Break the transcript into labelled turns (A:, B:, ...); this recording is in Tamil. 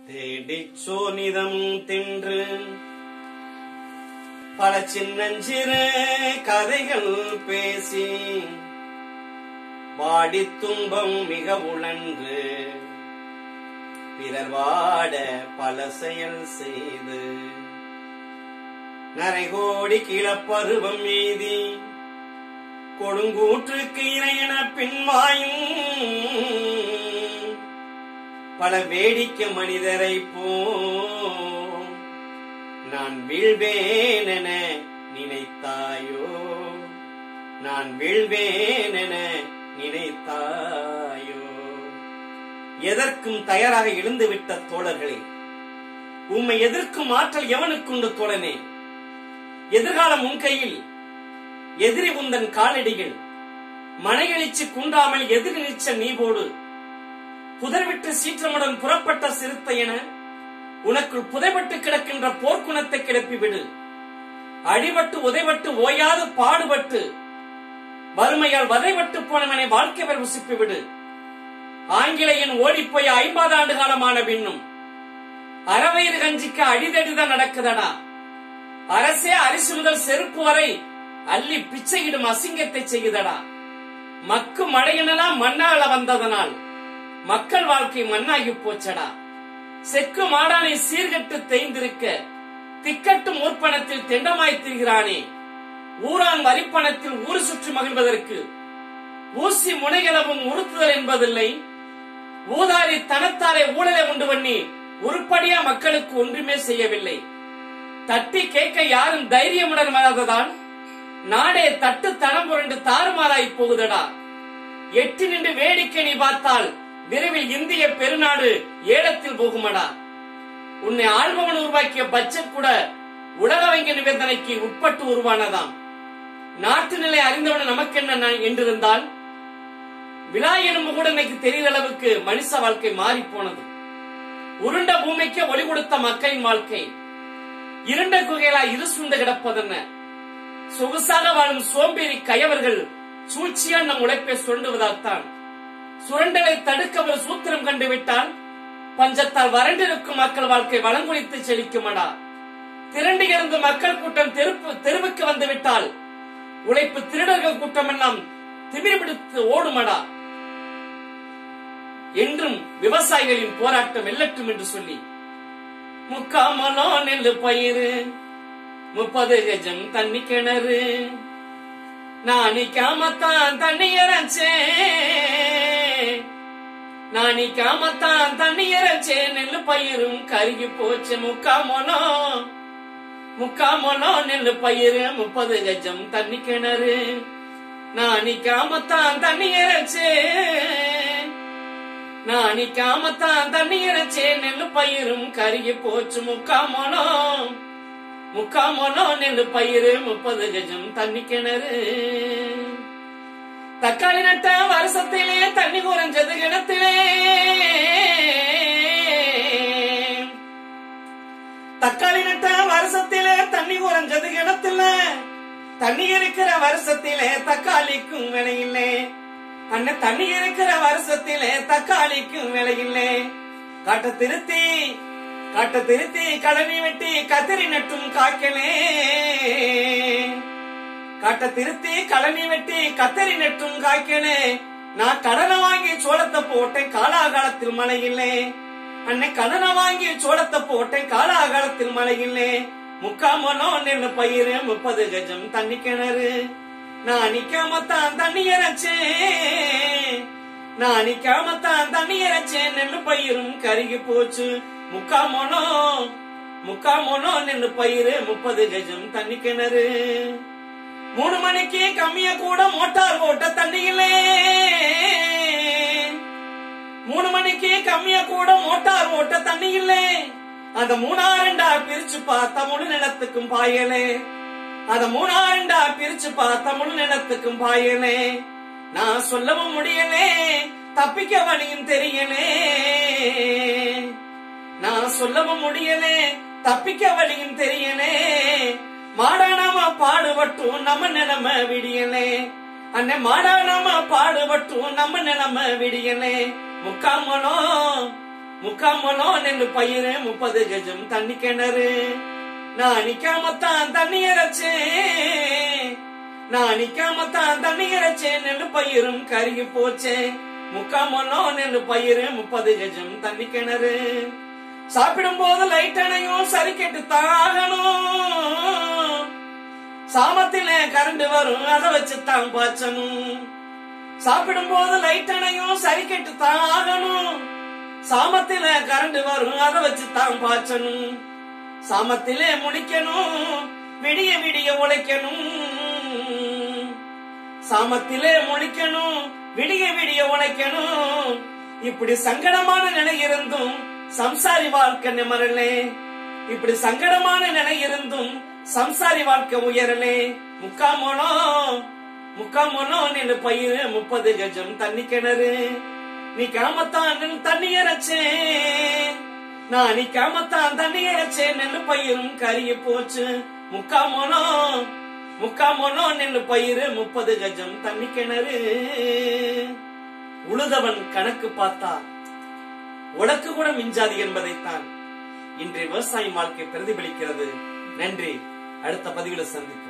A: தேடிச் சோனிதம் தின்று பல சின்னஞ்சிறு கதைகள் பேசி வாடித் துன்பம் மிக உழன்று பிறர் வாட பல செயல் செய்து நரைகோடி கிளப்பருவம் மீதி கொடுங்கூற்றுக்கு இணையன பின்வாயும் பல வேடிக்கை மனிதரை போ நான் வீழ்வேனென நினைத்தாயோ நான் வீழ்வேனென நினைத்தாயோ எதற்கும் தயாராக எழுந்துவிட்ட தோழர்களே உம்மை எதிர்க்கும் ஆற்றல் எவனுக்குண்டு தோழனே எதிர்காலம் உன் கையில் எதிரி உந்தன் காலடிகள் மனையெழுச்சி குன்றாமல் எதிரி நீச்சல் நீ போடு புதர்விட்டு சீற்றமுடன் புறப்பட்ட சிறுத்தை என உனக்குள் புதைபட்டு கிடக்கின்ற போர்க்குணத்தை கிளப்பி விடு அடிபட்டு உதைபட்டு ஓயாது பாடுபட்டு வறுமையால் வதைபட்டு போனவனை வாழ்க்கை வரை உசிப்பி விடு ஆங்கிலேயன் ஓடிப்போய் ஐம்பது ஆண்டு காலமான பின்னும் அறவயிறு கஞ்சிக்கு அடிதடிதான் நடக்குதடா அரசே அரிசி முதல் செருப்பு வரை அள்ளி பிச்சையிடும் அசிங்கத்தை செய்யுதடா மக்கு மழையினெல்லாம் மண்ணால வந்ததனால் மக்கள் வாழ்க்கை மண்ணாகி போச்சடா செக்கு மாடானை சீர்கட்டு தேய்ந்திருக்க திக்கட்டும் ஊர்ப்பணத்தில் தெண்டமாய் திரிகிறானே ஊரான் வரிப்பணத்தில் ஊர் சுற்றி மகிழ்வதற்கு ஊசி முனைகளவும் உறுத்துதல் என்பதில்லை ஊதாரி தனத்தாலே ஊழலை உண்டு பண்ணி உருப்படியா மக்களுக்கு ஒன்றுமே செய்யவில்லை தட்டி கேட்க யாரும் தைரியமுடன் வராததால் நாடே தட்டு தனம் புரண்டு தாறுமாறாய் போகுதடா எட்டி நின்று வேடிக்கை நீ பார்த்தால் விரைவில் இந்திய பெருநாடு ஏலத்தில் போகுமடா உன்னை ஆள்பவன் உருவாக்கிய பட்ஜெட் கூட உலக வங்கி நிபந்தனைக்கு உட்பட்டு உருவானதாம் நாட்டு நிலை அறிந்தவன் நமக்கென்ன என்றிருந்தால் விழா எனும் கூட இன்னைக்கு தெரிகிற அளவுக்கு மனுஷ வாழ்க்கை மாறி போனது உருண்ட பூமிக்கு ஒளி கொடுத்த மக்களின் வாழ்க்கை இருண்ட குகைகளா இருசுண்டு கிடப்பதென்ன சொகுசாக வாழும் சோம்பேறி கயவர்கள் சூழ்ச்சியா நம் உழைப்பை சுரண்டுவதால்தான் சுரண்டலை தடுக்க ஒரு சூத்திரம் கண்டுவிட்டால் பஞ்சத்தால் வறண்டிருக்கும் மக்கள் வாழ்க்கை வளங்குளித்து செழிக்குமடா திரண்டு இருந்து மக்கள் கூட்டம் தெருப்பு தெருவுக்கு வந்து விட்டால் உழைப்பு திருடர்கள் கூட்டம் எல்லாம் திமிர் பிடித்து ஓடுமடா என்றும் விவசாயிகளின் போராட்டம் வெல்லட்டும் என்று சொல்லி முக்காமலோ நெல்லு பயிறு முப்பது கஜம் தண்ணி கிணறு நானிக்காமத்தான் தண்ணி இறச்சே நானிக்காமத்தான் தண்ணி இறச்சே நெல்லு பயிரும் கருகி போச்சு முக்காமலோ முக்காமலோ நெல்லு பயிறு முப்பது கஜம் தண்ணி கிணறு நானிக்காமத்தான் தண்ணி இறச்சே நானிக்காமத்தான் தண்ணி இறச்சே நெல்லு பயிரும் கருகி போச்சு முக்காமலோ முக்காமலோ நெல்லு பயிறு முப்பது கஜம் தண்ணி கிணறு தக்காளி நட்ட வருஷத்திலே தண்ணி குறைஞ்சது கிணத்திலே தக்காளி நட்ட வருஷத்திலே தண்ணி குறைஞ்சது கிணத்துல தண்ணி இருக்கிற வருஷத்திலே தக்காளிக்கும் விலையில்லை அண்ணன் தண்ணி இருக்கிற வருஷத்திலே தக்காளிக்கும் விலையில்லை காட்ட திருத்தி காட்ட திருத்தி கடனி வெட்டி கத்திரி நட்டும் காய்க்கலே காட்ட திருத்தி கடனி வெட்டி கத்தரி நட்டும் காய்க்கலே நான் கடனை வாங்கி சோளத்தை போட்டேன் காலாகாலத்தில் மழை இல்லை அன்னை கடனை வாங்கி சோளத்தை போட்டேன் காலாகாலத்தில் மழை இல்லை முக்காமனோ நெல்லு பயிறு முப்பது கஜம் தண்ணி கிணறு நான் நிக்காமத்தான் தண்ணி இறைச்சேன் நான் நிக்காமத்தான் தண்ணி இறைச்சேன் நெல்லு பயிரும் கருகி போச்சு முக்காமோனோ முக்காமோனோ நெல்லு பயிறு முப்பது கஜம் தண்ணி கிணறு மூணு மணிக்கு கம்மியா கூட மோட்டார் போட்ட தண்ணியிலே மூணு மணிக்கு கம்மியா கூட மோட்டார் ஓட்ட தண்ணி இல்லை அந்த மூணாரெண்டா பிரிச்சு பார்த்தா முழு நிலத்துக்கும் பாயலே அத மூணாரெண்டா பிரிச்சு பார்த்தா முழு நிலத்துக்கும் பாயலே நான் சொல்லவும் முடியலே தப்பிக்க வழியும் தெரியலே நான் சொல்லவும் முடியலே தப்பிக்க வழியும் தெரியலே மாடானாம பாடுபட்டும் நம்ம நிலைமை விடியலே அன்னை மாடானாம பாடுபட்டும் நம்ம நிலைமை விடியலே முக்காமலோ முக்காமலோ நெல்லு பயிறு முப்பது கஜம் தண்ணி கிணறு நான் நிக்காமத்தான் தண்ணி இறைச்சேன் நான் நிக்காமத்தான் தண்ணி இறைச்சேன் நெல்லு பயிரும் கருகி போச்சே முக்காமலோ நெல்லு பயிறு முப்பது கஜம் தண்ணி கிணறு சாப்பிடும் போது லைட் அணையும் சரி கெட்டு தாகணும் சாமத்தில கரண்ட் வரும் அதை வச்சு தான் பாய்ச்சணும் சாப்பிடும் போது லைட் அணையும் சரி கெட்டு தாகணும் சாமத்தில கரண்ட் வரும் அதை வச்சு தான் பாய்ச்சணும் சாமத்திலே முடிக்கணும் விடிய விடிய உழைக்கணும் சாமத்திலே முழிக்கணும் விடிய விடிய உழைக்கணும் இப்படி சங்கடமான நிலை இருந்தும் சம்சாரி வாழ்க்கை நிமரலே இப்படி சங்கடமான நிலை இருந்தும் சம்சாரி வாழ்க்கை உயரலே முக்காமோனோ முக்காமோனோ நின்னு பயிர் முப்பது கஜம் தண்ணி கிணறு நீ காமத்தான் நின்னு தண்ணி இறைச்சே நான் நீ காமத்தான் தண்ணி இறைச்சே நெல்லு பயிரும் கரிய போச்சு முக்காமோனோ முக்காமோனோ நெல்லு பயிர் முப்பது கஜம் தண்ணி கிணறு உழுதவன் கணக்கு பார்த்தா உனக்கு கூட மிஞ்சாது என்பதைத்தான் இன்றைய விவசாய வாழ்க்கை பிரதிபலிக்கிறது நன்றி அடுத்த பதிவில் சந்திப்போம்